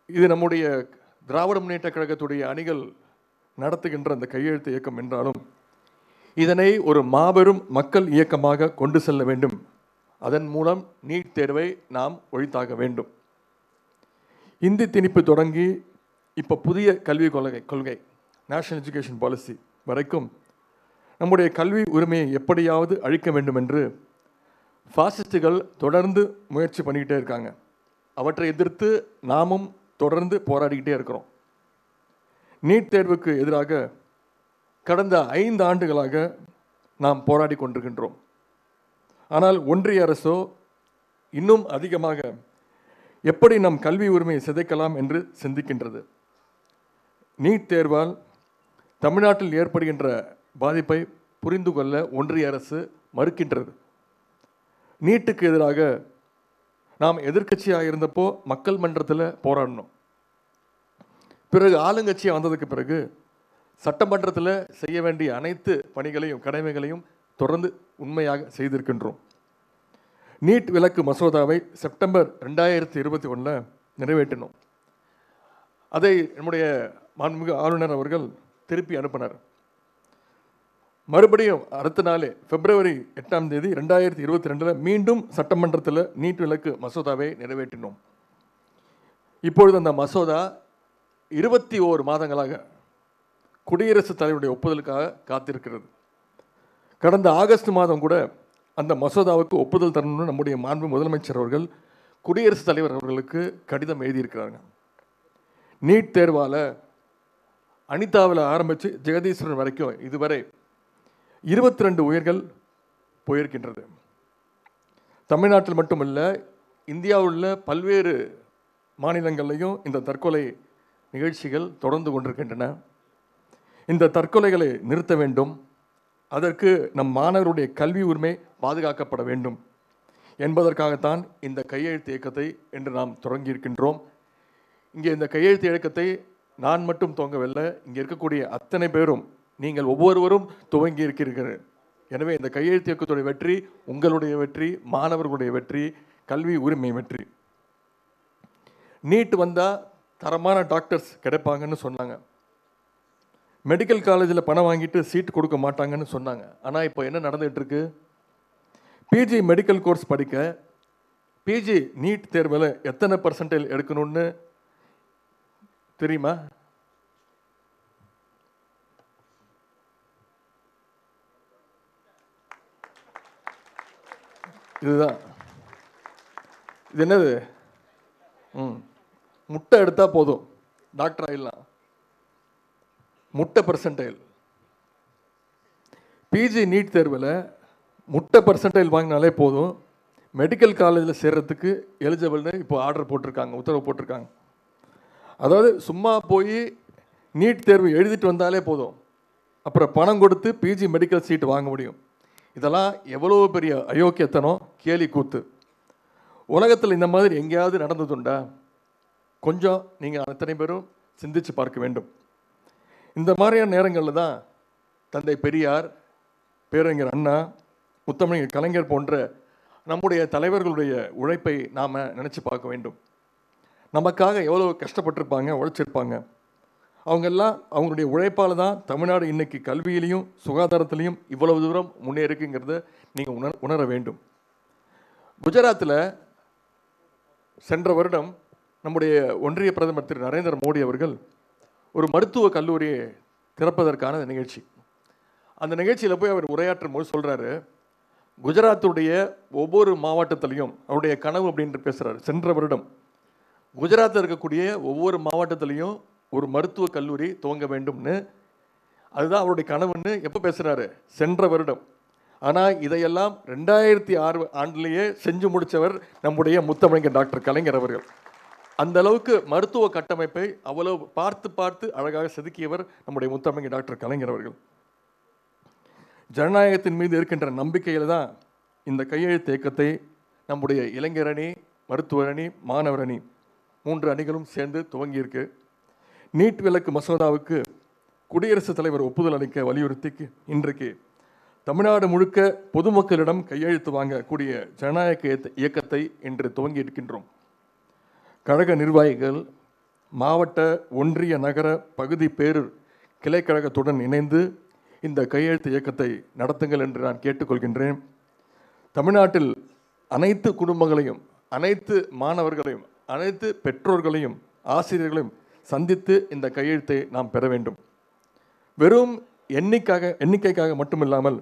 இது நம்முடைய திராவிட முன்னேற்ற கழகத்துடைய அணிகள் நடத்துகின்ற அந்த கையெழுத்து இயக்கம் என்றாலும் இதனை ஒரு மாபெரும் மக்கள் இயக்கமாக கொண்டு செல்ல வேண்டும் அதன் மூலம் நீட் தேர்வை நாம் ஒழித்தாக வேண்டும் இந்தி திணிப்பு தொடங்கி இப்போ புதிய கல்விக் கொள்கை கொள்கை நேஷனல் எஜுகேஷன் பாலிசி வரைக்கும் நம்முடைய கல்வி உரிமையை எப்படியாவது அழிக்க வேண்டும் என்று ஃபாசிஸ்டுகள் தொடர்ந்து முயற்சி பண்ணிக்கிட்டே இருக்காங்க அவற்றை எதிர்த்து நாமும் தொடர்ந்து போராடிக்கிட்டே இருக்கிறோம் நீட் தேர்வுக்கு எதிராக கடந்த ஐந்து ஆண்டுகளாக நாம் போராடி கொண்டிருக்கின்றோம் ஆனால் ஒன்றிய அரசோ இன்னும் அதிகமாக எப்படி நம் கல்வி உரிமையை சிதைக்கலாம் என்று சிந்திக்கின்றது நீட் தேர்வால் தமிழ்நாட்டில் ஏற்படுகின்ற பாதிப்பை புரிந்து கொள்ள ஒன்றிய அரசு மறுக்கின்றது நீட்டுக்கு எதிராக நாம் எதிர்க்கட்சியாக இருந்தப்போ மக்கள் மன்றத்தில் போராடினோம் பிறகு ஆளுங்கட்சியாக வந்ததுக்கு பிறகு சட்டமன்றத்தில் செய்ய வேண்டிய அனைத்து பணிகளையும் கடமைகளையும் தொடர்ந்து உண்மையாக செய்திருக்கின்றோம் நீட் விலக்கு மசோதாவை செப்டம்பர் ரெண்டாயிரத்தி இருபத்தி ஒன்றில் நிறைவேற்றினோம் அதை நம்முடைய மாண்புமிகு ஆளுநர் அவர்கள் திருப்பி அனுப்பினார் மறுபடியும் அடுத்த நாளே பிப்ரவரி எட்டாம் தேதி ரெண்டாயிரத்தி இருபத்தி ரெண்டில் மீண்டும் சட்டமன்றத்தில் நீட் விலக்கு மசோதாவை நிறைவேற்றினோம் இப்பொழுது அந்த மசோதா இருபத்தி ஓரு மாதங்களாக குடியரசுத் தலைவருடைய ஒப்புதலுக்காக காத்திருக்கிறது கடந்த ஆகஸ்ட் மாதம் கூட அந்த மசோதாவுக்கு ஒப்புதல் தரணும்னு நம்முடைய மாண்பு முதலமைச்சர் அவர்கள் குடியரசுத் தலைவர் அவர்களுக்கு கடிதம் எழுதியிருக்கிறாங்க நீட் தேர்வால் அனிதாவில் ஆரம்பித்து ஜெகதீஸ்வரன் வரைக்கும் இதுவரை இருபத்தி ரெண்டு உயிர்கள் போயிருக்கின்றது தமிழ்நாட்டில் மட்டுமல்ல இந்தியாவில் உள்ள பல்வேறு மாநிலங்கள்லையும் இந்த தற்கொலை நிகழ்ச்சிகள் தொடர்ந்து கொண்டிருக்கின்றன இந்த தற்கொலைகளை நிறுத்த வேண்டும் அதற்கு நம் மாணவருடைய கல்வி உரிமை பாதுகாக்கப்பட வேண்டும் என்பதற்காகத்தான் இந்த கையெழுத்து இயக்கத்தை என்று நாம் தொடங்கியிருக்கின்றோம் இங்கே இந்த கையெழுத்து இயக்கத்தை நான் மட்டும் துவங்கவில்லை இங்கே இருக்கக்கூடிய அத்தனை பேரும் நீங்கள் ஒவ்வொருவரும் துவங்கி இருக்கிறீர்கள் எனவே இந்த கையெழுத்து இயக்கத்துடைய வெற்றி உங்களுடைய வெற்றி மாணவர்களுடைய வெற்றி கல்வி உரிமை வெற்றி நீட் வந்தால் தரமான டாக்டர்ஸ் கிடைப்பாங்கன்னு சொன்னாங்க மெடிக்கல் காலேஜில் பணம் வாங்கிட்டு சீட் கொடுக்க மாட்டாங்கன்னு சொன்னாங்க ஆனால் இப்போ என்ன நடந்துகிட்டு இருக்கு பிஜி மெடிக்கல் கோர்ஸ் படிக்க பிஜி நீட் தேர்வில் எத்தனை பர்சன்டேஜ் எடுக்கணும்னு தெரியுமா இதுதான் இது என்னது ம் முட்டை எடுத்தால் போதும் டாக்டர் ஆயிடலாம் முட்டை பர்சன்டைல் பிஜி நீட் தேர்வில் முட்டை பர்சன்டைல் வாங்கினாலே போதும் மெடிக்கல் காலேஜில் சேர்றதுக்கு எலிஜிபிள்னு இப்போ ஆர்டர் போட்டிருக்காங்க உத்தரவு போட்டிருக்காங்க அதாவது சும்மா போய் நீட் தேர்வு எழுதிட்டு வந்தாலே போதும் அப்புறம் பணம் கொடுத்து பிஜி மெடிக்கல் சீட் வாங்க முடியும் இதெல்லாம் எவ்வளோ பெரிய அயோக்கியத்தனம் கேலி கூத்து உலகத்தில் இந்த மாதிரி எங்கேயாவது நடந்ததுண்டா கொஞ்சம் நீங்கள் அத்தனை பேரும் சிந்திச்சு பார்க்க வேண்டும் இந்த மாதிரியான நேரங்களில் தான் தந்தை பெரியார் பேரறிஞர் அண்ணா முத்தமிழ் கலைஞர் போன்ற நம்முடைய தலைவர்களுடைய உழைப்பை நாம் நினச்சி பார்க்க வேண்டும் நமக்காக எவ்வளோ கஷ்டப்பட்டிருப்பாங்க உழைச்சிருப்பாங்க அவங்கெல்லாம் அவங்களுடைய உழைப்பால் தான் தமிழ்நாடு இன்னைக்கு கல்வியிலையும் சுகாதாரத்திலையும் இவ்வளவு தூரம் முன்னேறிக்குங்கிறத நீங்கள் உணர் உணர வேண்டும் குஜராத்தில் சென்ற வருடம் நம்முடைய ஒன்றிய பிரதமர் திரு நரேந்திர மோடி அவர்கள் ஒரு மருத்துவ கல்லூரியை திறப்பதற்கான நிகழ்ச்சி அந்த நிகழ்ச்சியில் போய் அவர் உரையாற்றும் போது சொல்கிறாரு குஜராத்துடைய ஒவ்வொரு மாவட்டத்திலையும் அவருடைய கனவு அப்படின்ட்டு பேசுகிறார் சென்ற வருடம் குஜராத்தில் இருக்கக்கூடிய ஒவ்வொரு மாவட்டத்திலையும் ஒரு மருத்துவ கல்லூரி துவங்க வேண்டும்னு அதுதான் அவருடைய கனவுன்னு எப்போ பேசுகிறாரு சென்ற வருடம் ஆனால் இதையெல்லாம் ரெண்டாயிரத்தி ஆறு ஆண்டுலேயே செஞ்சு முடித்தவர் நம்முடைய முத்தமிழர் டாக்டர் கலைஞர் அவர்கள் அந்த அளவுக்கு மருத்துவ கட்டமைப்பை அவ்வளவு பார்த்து பார்த்து அழகாக செதுக்கியவர் நம்முடைய முத்தமிழர் டாக்டர் கலைஞர் அவர்கள் ஜனநாயகத்தின் மீது இருக்கின்ற நம்பிக்கையில் தான் இந்த கையெழுத்து இயக்கத்தை நம்முடைய இளைஞர் அணி மருத்துவர் அணி மாணவர் அணி மூன்று அணிகளும் சேர்ந்து துவங்கியிருக்கு நீட் விலக்கு மசோதாவுக்கு குடியரசுத் தலைவர் ஒப்புதல் அளிக்க வலியுறுத்தி இன்றைக்கு தமிழ்நாடு முழுக்க பொதுமக்களிடம் கையெழுத்து வாங்கக்கூடிய ஜனநாயக இயக்க- இயக்கத்தை இன்று துவங்கி இருக்கின்றோம் கழக நிர்வாகிகள் மாவட்ட ஒன்றிய நகர பகுதி பேரூர் கிளைக்கழகத்துடன் இணைந்து இந்த கையெழுத்து இயக்கத்தை நடத்துங்கள் என்று நான் கேட்டுக்கொள்கின்றேன் தமிழ்நாட்டில் அனைத்து குடும்பங்களையும் அனைத்து மாணவர்களையும் அனைத்து பெற்றோர்களையும் ஆசிரியர்களையும் சந்தித்து இந்த கையெழுத்தை நாம் பெற வேண்டும் வெறும் எண்ணிக்காக எண்ணிக்கைக்காக மட்டுமில்லாமல்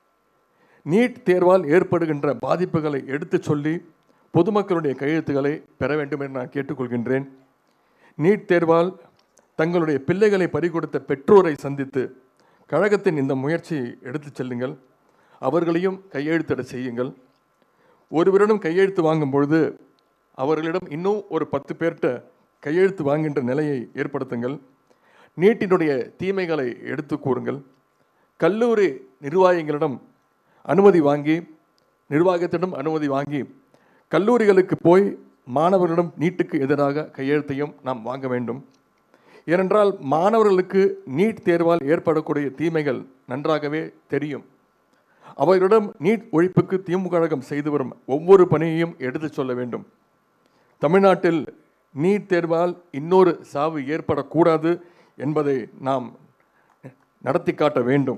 நீட் தேர்வால் ஏற்படுகின்ற பாதிப்புகளை எடுத்துச் சொல்லி பொதுமக்களுடைய கையெழுத்துக்களை பெற வேண்டும் என்று நான் கேட்டுக்கொள்கின்றேன் நீட் தேர்வால் தங்களுடைய பிள்ளைகளை பறிகொடுத்த பெற்றோரை சந்தித்து கழகத்தின் இந்த முயற்சியை எடுத்துச் செல்லுங்கள் அவர்களையும் கையெழுத்திட செய்யுங்கள் ஒருவரிடம் கையெழுத்து வாங்கும் பொழுது அவர்களிடம் இன்னும் ஒரு பத்து பேர்கிட்ட கையெழுத்து வாங்குகின்ற நிலையை ஏற்படுத்துங்கள் நீட்டினுடைய தீமைகளை எடுத்து கூறுங்கள் கல்லூரி நிர்வாகிகளிடம் அனுமதி வாங்கி நிர்வாகத்திடம் அனுமதி வாங்கி கல்லூரிகளுக்கு போய் மாணவர்களிடம் நீட்டுக்கு எதிராக கையெழுத்தையும் நாம் வாங்க வேண்டும் ஏனென்றால் மாணவர்களுக்கு நீட் தேர்வால் ஏற்படக்கூடிய தீமைகள் நன்றாகவே தெரியும் அவர்களிடம் நீட் ஒழிப்புக்கு திமுக கழகம் செய்து வரும் ஒவ்வொரு பணியையும் எடுத்துச் சொல்ல வேண்டும் தமிழ்நாட்டில் நீட் தேர்வால் இன்னொரு சாவு ஏற்படக்கூடாது என்பதை நாம் நடத்தி காட்ட வேண்டும்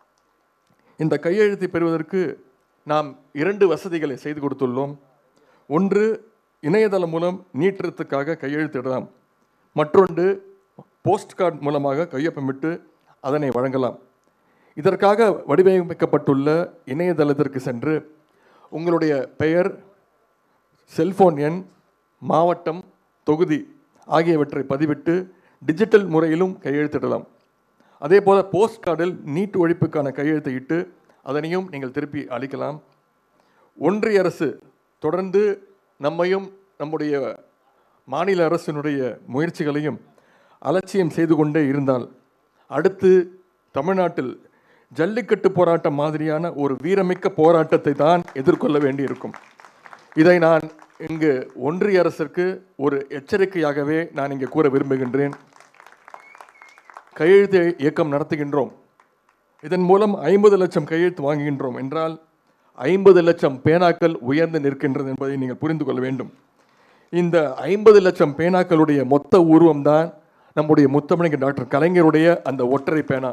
இந்த கையெழுத்தை பெறுவதற்கு நாம் இரண்டு வசதிகளை செய்து கொடுத்துள்ளோம் ஒன்று இணையதளம் மூலம் நீட்டத்துக்காக கையெழுத்திடலாம் மற்றொன்று போஸ்ட் கார்டு மூலமாக கையொப்பமிட்டு அதனை வழங்கலாம் இதற்காக வடிவமைக்கப்பட்டுள்ள இணையதளத்திற்கு சென்று உங்களுடைய பெயர் செல்போன் எண் மாவட்டம் தொகுதி ஆகியவற்றை பதிவிட்டு டிஜிட்டல் முறையிலும் கையெழுத்திடலாம் அதே போல் போஸ்ட் கார்டில் நீட் ஒழிப்புக்கான கையெழுத்தை இட்டு அதனையும் நீங்கள் திருப்பி அளிக்கலாம் ஒன்றிய அரசு தொடர்ந்து நம்மையும் நம்முடைய மாநில அரசினுடைய முயற்சிகளையும் அலட்சியம் செய்து கொண்டே இருந்தால் அடுத்து தமிழ்நாட்டில் ஜல்லிக்கட்டு போராட்டம் மாதிரியான ஒரு வீரமிக்க போராட்டத்தை தான் எதிர்கொள்ள வேண்டியிருக்கும் இதை நான் இங்கு ஒன்றிய அரசிற்கு ஒரு எச்சரிக்கையாகவே நான் இங்கே கூற விரும்புகின்றேன் கையெழுத்து இயக்கம் நடத்துகின்றோம் இதன் மூலம் ஐம்பது லட்சம் கையெழுத்து வாங்குகின்றோம் என்றால் ஐம்பது லட்சம் பேனாக்கள் உயர்ந்து நிற்கின்றது என்பதை நீங்கள் புரிந்து கொள்ள வேண்டும் இந்த ஐம்பது லட்சம் பேனாக்களுடைய மொத்த உருவம் தான் நம்முடைய முத்தமிழக டாக்டர் கலைஞருடைய அந்த ஒற்றை பேனா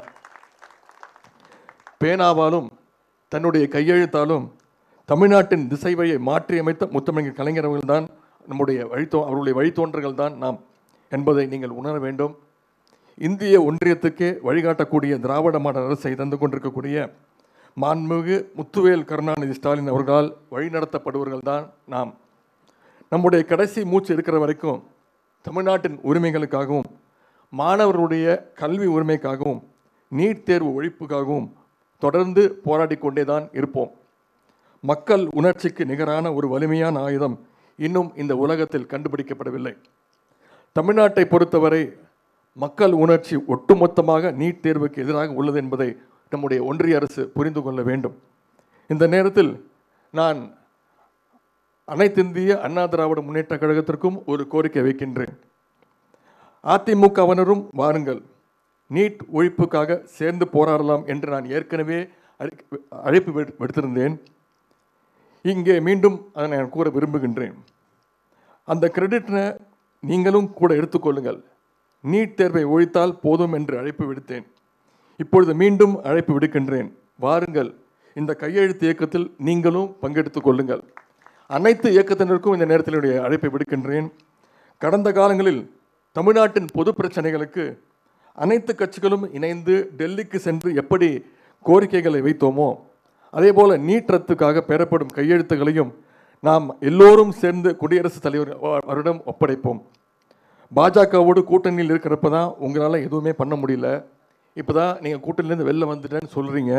பேனாவாலும் தன்னுடைய கையெழுத்தாலும் தமிழ்நாட்டின் திசை வழியை மாற்றியமைத்த முத்தமிழர் கலைஞர் அவர்கள் தான் நம்முடைய வழித்தோ அவருடைய வழித்தோன்றர்கள் தான் நாம் என்பதை நீங்கள் உணர வேண்டும் இந்திய ஒன்றியத்துக்கே வழிகாட்டக்கூடிய திராவிட மாடல் அரசை தந்து கொண்டிருக்கக்கூடிய மாண்புமிகு முத்துவேல் கருணாநிதி ஸ்டாலின் அவர்களால் வழிநடத்தப்படுவர்கள் தான் நாம் நம்முடைய கடைசி மூச்சு இருக்கிற வரைக்கும் தமிழ்நாட்டின் உரிமைகளுக்காகவும் மாணவர்களுடைய கல்வி உரிமைக்காகவும் நீட் தேர்வு ஒழிப்புக்காகவும் தொடர்ந்து போராடி கொண்டே தான் இருப்போம் மக்கள் உணர்ச்சிக்கு நிகரான ஒரு வலிமையான ஆயுதம் இன்னும் இந்த உலகத்தில் கண்டுபிடிக்கப்படவில்லை தமிழ்நாட்டை பொறுத்தவரை மக்கள் உணர்ச்சி ஒட்டுமொத்தமாக நீட் தேர்வுக்கு எதிராக உள்ளது என்பதை நம்முடைய ஒன்றிய அரசு புரிந்து கொள்ள வேண்டும் இந்த நேரத்தில் நான் அனைத்திந்திய அண்ணா திராவிட முன்னேற்ற கழகத்திற்கும் ஒரு கோரிக்கை வைக்கின்றேன் அதிமுகவினரும் வாருங்கள் நீட் ஒழிப்புக்காக சேர்ந்து போராடலாம் என்று நான் ஏற்கனவே அழைப்பு அழைப்பு விடு- விடுத்திருந்தேன் இங்கே மீண்டும் அதை நான் கூற விரும்புகின்றேன் அந்த கிரெடிட்டை நீங்களும் கூட எடுத்துக்கொள்ளுங்கள் நீட் தேர்வை ஒழித்தால் போதும் என்று அழைப்பு விடுத்தேன் இப்பொழுது மீண்டும் அழைப்பு விடுக்கின்றேன் வாருங்கள் இந்த கையெழுத்து இயக்கத்தில் நீங்களும் பங்கெடுத்துக் கொள்ளுங்கள் அனைத்து இயக்கத்தினருக்கும் இந்த நேரத்தில் என்னுடைய அழைப்பை விடுக்கின்றேன் கடந்த காலங்களில் தமிழ்நாட்டின் பொது பிரச்சனைகளுக்கு அனைத்து கட்சிகளும் இணைந்து டெல்லிக்கு சென்று எப்படி கோரிக்கைகளை வைத்தோமோ அதேபோல நீட் ரத்துக்காக பெறப்படும் கையெழுத்துகளையும் நாம் எல்லோரும் சேர்ந்து குடியரசுத் தலைவர் அவரிடம் ஒப்படைப்போம் பாஜகவோடு கூட்டணியில் இருக்கிறப்ப தான் உங்களால் எதுவுமே பண்ண முடியல இப்போ தான் நீங்கள் கூட்டணியிலேருந்து வெளில வந்துட்டேன்னு சொல்கிறீங்க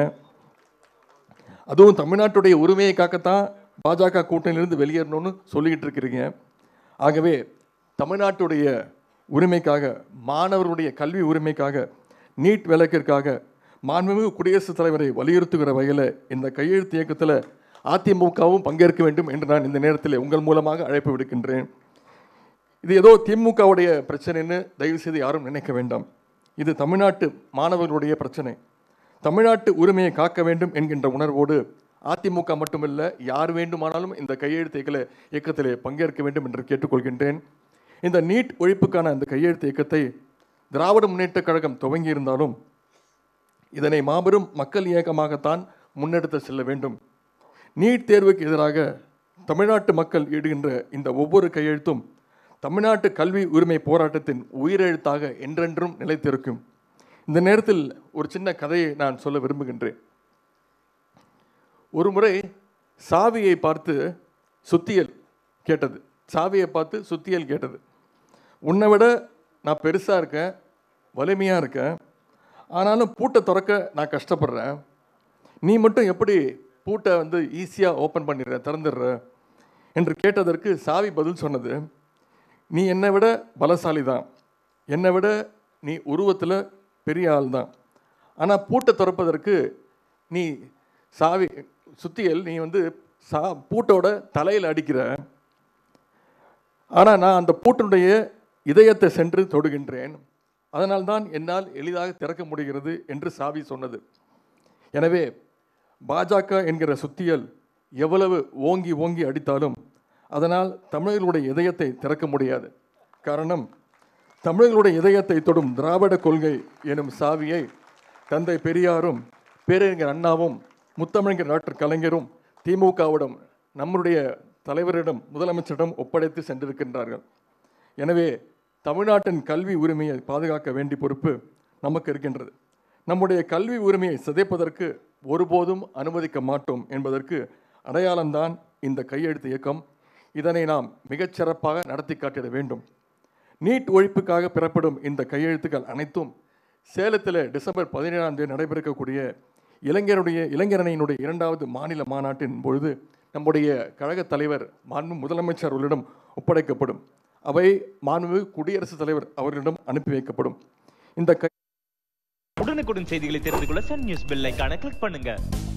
அதுவும் தமிழ்நாட்டுடைய உரிமையை காக்கத்தான் பாஜக கூட்டணியிலிருந்து வெளியேறணும்னு சொல்லிக்கிட்டு இருக்கிறீங்க ஆகவே தமிழ்நாட்டுடைய உரிமைக்காக மாணவர்களுடைய கல்வி உரிமைக்காக நீட் விலக்கிற்காக மாண்புமிகு குடியரசுத் தலைவரை வலியுறுத்துகிற வகையில் இந்த கையெழுத்து இயக்கத்தில் அதிமுகவும் பங்கேற்க வேண்டும் என்று நான் இந்த நேரத்தில் உங்கள் மூலமாக அழைப்பு விடுக்கின்றேன் இது ஏதோ திமுகவுடைய பிரச்சனைன்னு தயவு செய்து யாரும் நினைக்க வேண்டாம் இது தமிழ்நாட்டு மாணவர்களுடைய பிரச்சனை தமிழ்நாட்டு உரிமையை காக்க வேண்டும் என்கின்ற உணர்வோடு அதிமுக மட்டுமல்ல யார் வேண்டுமானாலும் இந்த கையெழுத்து இயக்கல இயக்கத்திலே பங்கேற்க வேண்டும் என்று கேட்டுக்கொள்கின்றேன் இந்த நீட் ஒழிப்புக்கான அந்த கையெழுத்து இயக்கத்தை திராவிட முன்னேற்றக் கழகம் துவங்கியிருந்தாலும் இதனை மாபெரும் மக்கள் இயக்கமாகத்தான் முன்னெடுத்து செல்ல வேண்டும் நீட் தேர்வுக்கு எதிராக தமிழ்நாட்டு மக்கள் இடுகின்ற இந்த ஒவ்வொரு கையெழுத்தும் தமிழ்நாட்டு கல்வி உரிமை போராட்டத்தின் உயிரெழுத்தாக என்றென்றும் நிலைத்திருக்கும் இந்த நேரத்தில் ஒரு சின்ன கதையை நான் சொல்ல விரும்புகின்றேன் ஒரு முறை சாவியை பார்த்து சுத்தியல் கேட்டது சாவியை பார்த்து சுத்தியல் கேட்டது உன்னை விட நான் பெருசாக இருக்கேன் வலிமையாக இருக்கேன் ஆனாலும் பூட்டை திறக்க நான் கஷ்டப்படுறேன் நீ மட்டும் எப்படி பூட்டை வந்து ஈஸியாக ஓப்பன் பண்ணிடுற திறந்துடுற என்று கேட்டதற்கு சாவி பதில் சொன்னது நீ என்னை விட பலசாலி தான் என்னை விட நீ உருவத்தில் பெரிய ஆள் தான் ஆனால் பூட்டை திறப்பதற்கு நீ சாவி சுத்தியல் நீ வந்து சா பூட்டோட தலையில் அடிக்கிற ஆனால் நான் அந்த பூட்டினுடைய இதயத்தை சென்று தொடுகின்றேன் அதனால்தான் என்னால் எளிதாக திறக்க முடிகிறது என்று சாவி சொன்னது எனவே பாஜக என்கிற சுத்தியல் எவ்வளவு ஓங்கி ஓங்கி அடித்தாலும் அதனால் தமிழர்களுடைய இதயத்தை திறக்க முடியாது காரணம் தமிழர்களுடைய இதயத்தை தொடும் திராவிட கொள்கை எனும் சாவியை தந்தை பெரியாரும் பேரறிஞர் அண்ணாவும் முத்தமிழர் டாக்டர் கலைஞரும் திமுகவிடம் நம்முடைய தலைவரிடம் முதலமைச்சரிடம் ஒப்படைத்து சென்றிருக்கின்றார்கள் எனவே தமிழ்நாட்டின் கல்வி உரிமையை பாதுகாக்க வேண்டிய பொறுப்பு நமக்கு இருக்கின்றது நம்முடைய கல்வி உரிமையை சிதைப்பதற்கு ஒருபோதும் அனுமதிக்க மாட்டோம் என்பதற்கு அடையாளம்தான் இந்த கையெழுத்து இயக்கம் இதனை நாம் மிகச்சிறப்பாக நடத்தி காட்டிட வேண்டும் நீட் ஒழிப்புக்காக பெறப்படும் இந்த கையெழுத்துக்கள் அனைத்தும் சேலத்தில் டிசம்பர் பதினேழாம் தேதி நடைபெறக்கூடிய இளைஞருடைய இளைஞரணியினுடைய இரண்டாவது மாநில மாநாட்டின் பொழுது நம்முடைய கழகத் தலைவர் மாண்பு முதலமைச்சர் அவர்களிடம் ஒப்படைக்கப்படும் அவை மாண்பு குடியரசுத் தலைவர் அவர்களிடம் அனுப்பி வைக்கப்படும் இந்த கை உடனுக்குடன் செய்திகளை தெரிந்து கொள்ள சன் நியூஸ் பெல் ஐகானை கிளிக் பண்ணுங்க